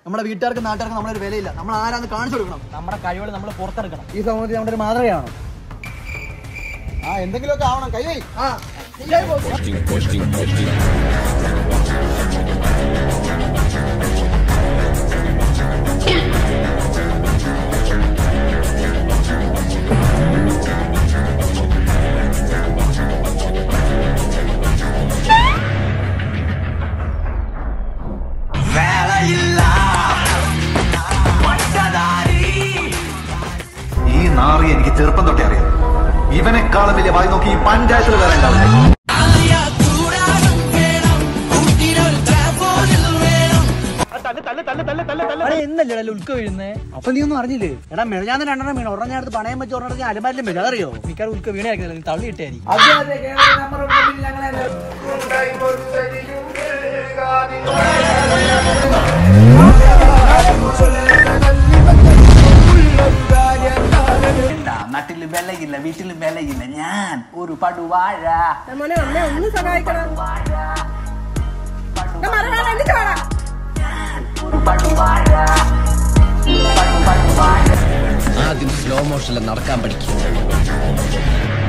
നമ്മുടെ വീട്ടുകാർക്ക് നാട്ടുകാർക്ക് നമ്മളൊരു വിലയില്ല നമ്മൾ ആരാന്ന് കാണിച്ചു കൊടുക്കണം നമ്മുടെ കഴിവുകൾ നമ്മൾ പുറത്തെടുക്കണം ഈ സമൂഹത്തിൽ നമ്മുടെ ഒരു മാതൃകയാണ് ആ എന്തെങ്കിലുമൊക്കെ ആവണം കൈ വൈ ആ ഈ നാറി എനിക്ക് ചെറുപ്പം തൊട്ടേ അറിയാം ഇവനെക്കാളും വലിയ വായി നോക്കി ഈ പഞ്ചായത്തിൽ വേറെ ഉണ്ടാവില്ല എന്നല്ലേ ഉൾക്ക വീഴുന്നേ അപ്പൊ നീ ഒന്നും അറിഞ്ഞില്ലേ എടാ മെഴഞ്ഞാന്ന് രണ്ടെണ്ണം വീണു ഒരെണ്ണം അടുത്ത് പണയം വെച്ച് ഒരെണ്ണം അലമാരിലും വെച്ച് അതറിയോ മിക്കാർ ഉൾക്ക വീണായിരിക്കും തള്ളി ഇട്ടായിരിക്കും നാട്ടില് വിലയില്ല വീട്ടില് വിലയില്ല ഞാൻ ഒരു പടുവാഴ മോനെ അമ്മ ഒന്ന് സഹായിക്കണം ഞാൻ മറന്നാണ് എന്നിട്ട് വേണം ഒരു പടുവാഴ പടു പടുവാഴ ആദ്യം സ്ലോ മോഷനിൽ നടക്കാൻ പഠിക്കും